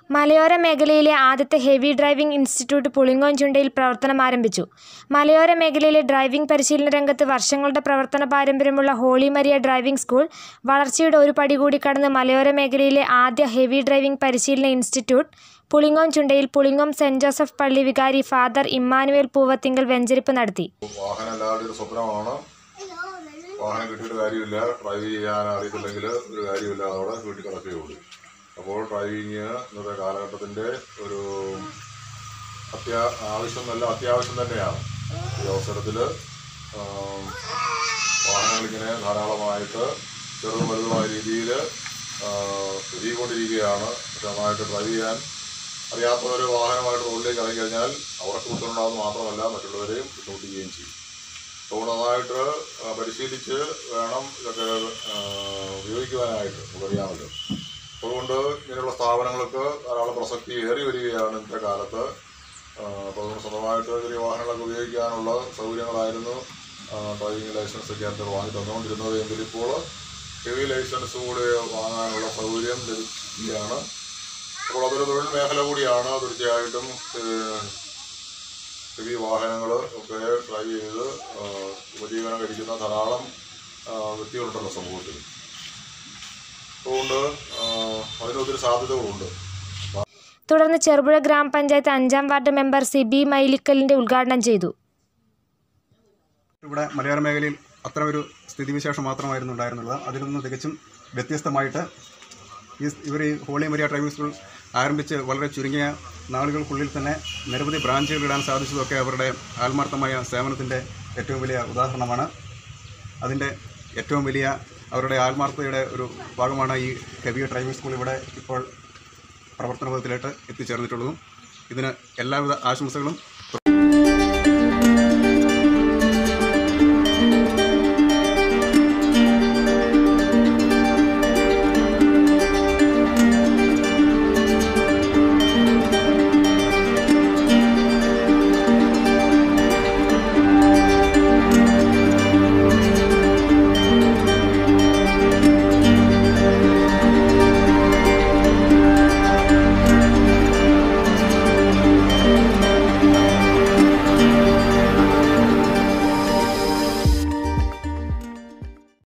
മലയോര മേഖലയിലെ ആദ്യത്തെ ഹെവി ഡ്രൈവിംഗ് ഇൻസ്റ്റിറ്റ്യൂട്ട് പുളിങ്ങോം ചുണ്ടയിൽ പ്രവർത്തനം ആരംഭിച്ചു മലയോര മേഖലയിലെ ഡ്രൈവിംഗ് പരിശീലന രംഗത്ത് വർഷങ്ങളുടെ പ്രവർത്തന പാരമ്പര്യമുള്ള ഹോളി മരിയ ഡ്രൈവിംഗ് സ്കൂൾ വളർച്ചയുടെ ഒരു പടി കൂടി കടന്ന് മലയോര മേഖലയിലെ ആദ്യ ഹെവി ഡ്രൈവിംഗ് പരിശീലന ഇൻസ്റ്റിറ്റ്യൂട്ട് പുളിങ്ങോം ചുണ്ടയിൽ പുളിങ്ങോം സെന്റ് ജോസഫ് പള്ളി വികാരി ഫാദർ ഇമ്മാനുവേൽ പൂവത്തിങ്കൽ വെഞ്ചരിപ്പ് നടത്തി വാഹനം എല്ലാവരുടെയും ഒരു സ്വപ്നമാണ് വാഹനം കിട്ടിയിട്ട് കാര്യമില്ല ഡ്രൈവ് ചെയ്യാൻ അറിയത്തില്ലെങ്കിൽ ഒരു കാര്യമില്ല അതോടെ വീട്ടിൽ കിടക്കുകയുള്ളൂ അപ്പോൾ ഡ്രൈവിങ് ഇന്നത്തെ കാലഘട്ടത്തിൻ്റെ ഒരു അത്യാ ആവശ്യം നല്ല അത്യാവശ്യം തന്നെയാണ് ഈ അവസരത്തിൽ വാഹനങ്ങളിങ്ങനെ ധാരാളമായിട്ട് ചെറുതും വലുതുമായ രീതിയിൽ പെരുകിക്കൊണ്ടിരിക്കുകയാണ് പക്ഷെ നന്നായിട്ട് ഡ്രൈവ് ചെയ്യാൻ അറിയാത്തവർ വാഹനമായിട്ട് റോഡിലേക്ക് ഇറങ്ങി കഴിഞ്ഞാൽ അവർക്ക് ബുദ്ധിമുട്ടുണ്ടാകുന്നത് മാത്രമല്ല മറ്റുള്ളവരെയും ബുദ്ധിമുട്ടിക്കുകയും ചെയ്യും അപ്പോൾ നന്നായിട്ട് ആ, പരിശീലിച്ച് വേണം ഇതൊക്കെ ആ, ഉപയോഗിക്കുവാനായിട്ട് നമുക്കറിയാമല്ലോ അതുകൊണ്ട് ഇങ്ങനെയുള്ള സ്ഥാപനങ്ങൾക്ക് ധാരാളം പ്രസക്തി ഏറി വരികയാണ് ഇന്നത്തെ കാലത്ത് ആ, അപ്പോൾ അതുകൊണ്ട് സ്വന്തമായിട്ട് ചെറിയ വാഹനങ്ങളൊക്കെ ഉപയോഗിക്കാനുള്ള സൗകര്യങ്ങളായിരുന്നു ആ, ഡ്രൈവിംഗ് ലൈസൻസ് കേന്ദ്രം വാങ്ങി തന്നുകൊണ്ടിരുന്നത് എങ്കിൽ ഇപ്പോൾ ഹെവി ലൈസൻസ് കൂടി വാങ്ങാനുള്ള സൗകര്യം ലഭിക്കുകയാണ് അപ്പോൾ അതൊരു തൊഴിൽ മേഖല കൂടിയാണ് തീർച്ചയായിട്ടും ഏഹ്, ഹെവി വാഹനങ്ങൾ ഒക്കെ ഡ്രൈവ് ചെയ്ത് ആഹ്, ഉപജീവനം കഴിക്കുന്ന ധാരാളം ആഹ്, വ്യക്തികളുണ്ടല്ലോ സമൂഹത്തിൽ അതുകൊണ്ട് ആഹ്, അതിനൊത്തിരി സാധ്യതകളുണ്ട് തുടർന്ന് ചെറുപുഴ ഗ്രാമപഞ്ചായത്ത് അഞ്ചാം വാർഡ് മെമ്പർ സിബി മൈലിക്കലിന്റെ ഉദ്ഘാടനം ചെയ്തു ഇവിടെ മലയോര മേഖലയിൽ അത്തരമൊരു സ്ഥിതിവിശേഷം മാത്രമായിരുന്നു ഉണ്ടായിരുന്നുള്ളത് അതിൽ നിന്ന് തികച്ചും വ്യത്യസ്തമായിട്ട് ഈ ഇവർ ഈ ഹോളി മരിയ ഡ്രൈവിംഗ് സ്കൂൾ ആരംഭിച്ച് വളരെ ചുരുങ്ങിയ നാളുകൾക്കുള്ളിൽ തന്നെ നിരവധി ബ്രാഞ്ചുകൾ ഇടാൻ സാധിച്ചതൊക്കെ അവരുടെ ആത്മാർത്ഥമായ സേവനത്തിൻ്റെ ഏറ്റവും വലിയ ഉദാഹരണമാണ് അതിൻ്റെ ഏറ്റവും വലിയ അവരുടെ ആത്മാർത്ഥതയുടെ ഒരു ഭാഗമാണ് ഈ ഹെവി ഡ്രൈവിംഗ് സ്കൂൾ ഇവിടെ ഇപ്പോൾ പ്രവർത്തനപഥത്തിലേക്ക് എത്തിച്ചേർന്നിട്ടുള്ളതും ഇതിന് എല്ലാവിധ ആശംസകളും